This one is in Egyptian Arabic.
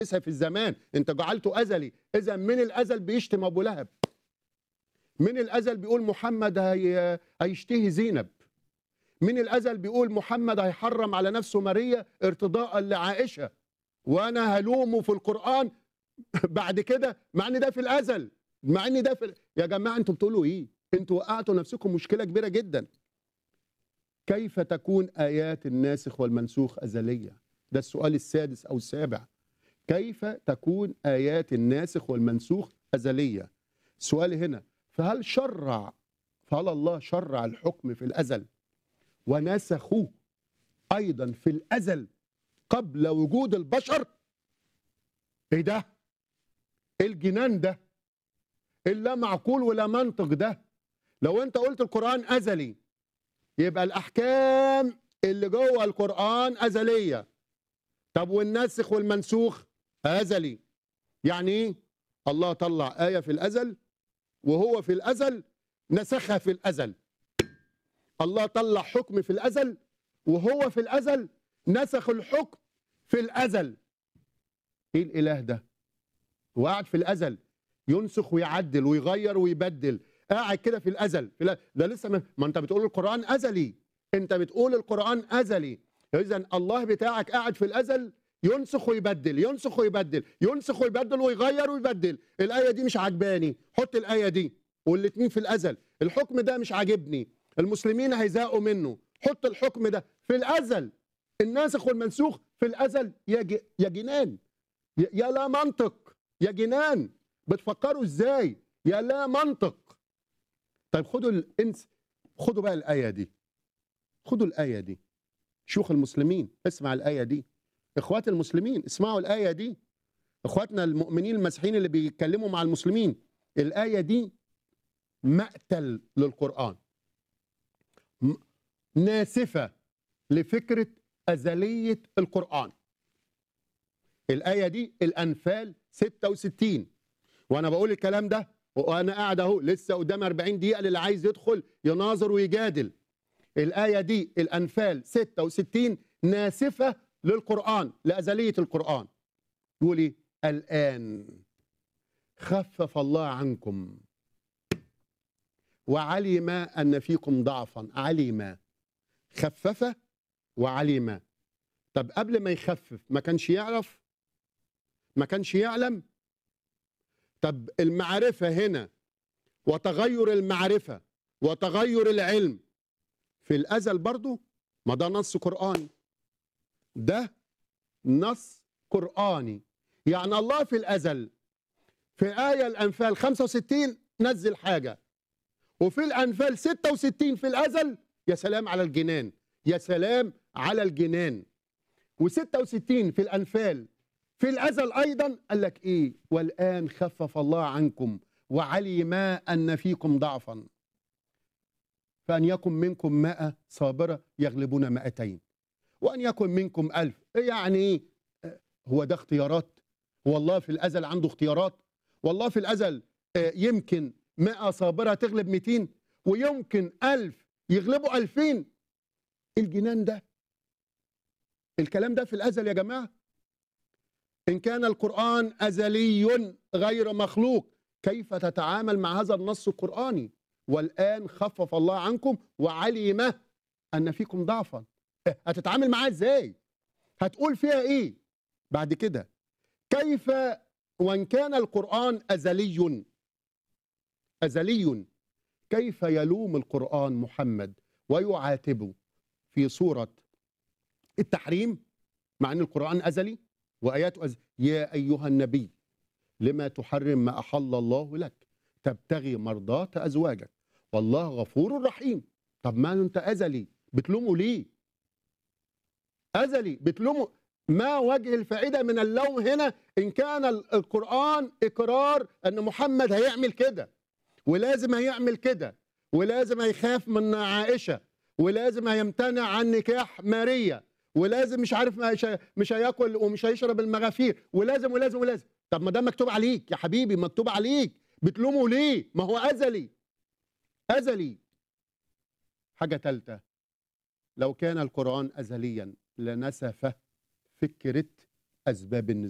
في الزمان انت جعلته ازلي اذا من الازل بيشتم ابو لهب من الازل بيقول محمد هي... هيشتهي زينب من الازل بيقول محمد هيحرم على نفسه ماريا ارتضاء لعائشه وانا هلومه في القران بعد كده مع ان ده في الازل مع ان ده في ال... يا جماعه انتوا بتقولوا ايه انتوا وقعتوا نفسكم مشكله كبيره جدا كيف تكون ايات الناسخ والمنسوخ ازليه ده السؤال السادس او السابع كيف تكون ايات الناسخ والمنسوخ ازليه السؤال هنا فهل شرع فهل الله شرع الحكم في الازل ونسخوه ايضا في الازل قبل وجود البشر ايه ده إيه الجنان ده الا معقول ولا منطق ده لو انت قلت القران ازلي يبقى الاحكام اللي جوه القران ازليه طب والناسخ والمنسوخ ازلي يعني ايه الله طلع ايه في الازل وهو في الازل نسخها في الازل الله طلع حكم في الازل وهو في الازل نسخ الحكم في الازل ايه الاله ده وقاعد في الازل ينسخ ويعدل ويغير ويبدل قاعد كده في الازل في الأزل. ده لسه ما, ما انت بتقول القران ازلي انت بتقول القران ازلي اذا الله بتاعك قاعد في الازل ينسخ ويبدل ينسخ ويبدل ينسخ ويبدل ويغير ويبدل الايه دي مش عجباني حط الايه دي والاثنين في الازل الحكم ده مش عاجبني المسلمين هيزاقوا منه حط الحكم ده في الازل الناسخ والمنسوخ في الازل يا ج... يا جنان يا... يا لا منطق يا جنان بتفكروا ازاي يا لا منطق طيب خدوا الانس خدوا بقى الايه دي خدوا الايه دي شيوخ المسلمين اسمع الايه دي اخوات المسلمين اسمعوا الايه دي اخواتنا المؤمنين المسيحيين اللي بيتكلموا مع المسلمين الايه دي مقتل للقران ناسفه لفكره ازليه القران الايه دي الانفال 66 وانا بقول الكلام ده وانا قاعد اهو لسه قدام 40 دقيقه للي عايز يدخل يناظر ويجادل الايه دي الانفال 66 ناسفه للقران لازليه القران يقول ايه الان خفف الله عنكم وعلم ان فيكم ضعفا علم خفف وعلم طب قبل ما يخفف ما كانش يعرف ما كانش يعلم طب المعرفة هنا وتغير المعرفة وتغير العلم في الأزل برضو ما ده نص قرآني ده نص قرآني يعني الله في الأزل في آية الأنفال 65 نزل حاجة وفي الأنفال 66 في الأزل يا سلام على الجنان يا سلام على الجنان و66 في الأنفال في الأزل أيضا قال لك إيه والآن خفف الله عنكم وعلم أن فيكم ضعفا فأن يكن منكم مائة صابرة يغلبون مائتين وأن يكن منكم ألف يعني إيه هو ده اختيارات والله في الأزل عنده اختيارات والله في الأزل يمكن مائة صابرة تغلب 200 ويمكن ألف يغلبوا ألفين الجنان ده الكلام ده في الأزل يا جماعة إن كان القرآن أزلي غير مخلوق كيف تتعامل مع هذا النص القرآني والآن خفف الله عنكم وعلم أن فيكم ضعفا هتتعامل معاه إزاي هتقول فيها إيه بعد كده كيف وإن كان القرآن أزلي أزلي كيف يلوم القرآن محمد ويعاتبه في سورة التحريم مع أن القرآن أزلي وآياته أز... يا أيها النبي لما تحرم ما أحل الله لك تبتغي مرضات أزواجك والله غفور رحيم طب ما أنت أزلي بتلومه ليه أزلي بتلومه ما وجه الفائدة من اللوم هنا إن كان القرآن إقرار أن محمد هيعمل كده ولازم هيعمل كده ولازم هيخاف من عائشة ولازم هيمتنع عن نكاح ماريا ولازم مش عارف مش, مش هياكل ومش هيشرب المغافير ولازم ولازم ولازم طب ما ده مكتوب عليك يا حبيبي مكتوب عليك بتلومه ليه ما هو ازلي ازلي حاجه ثالثه لو كان القران ازليا لنسف فكره اسباب النزول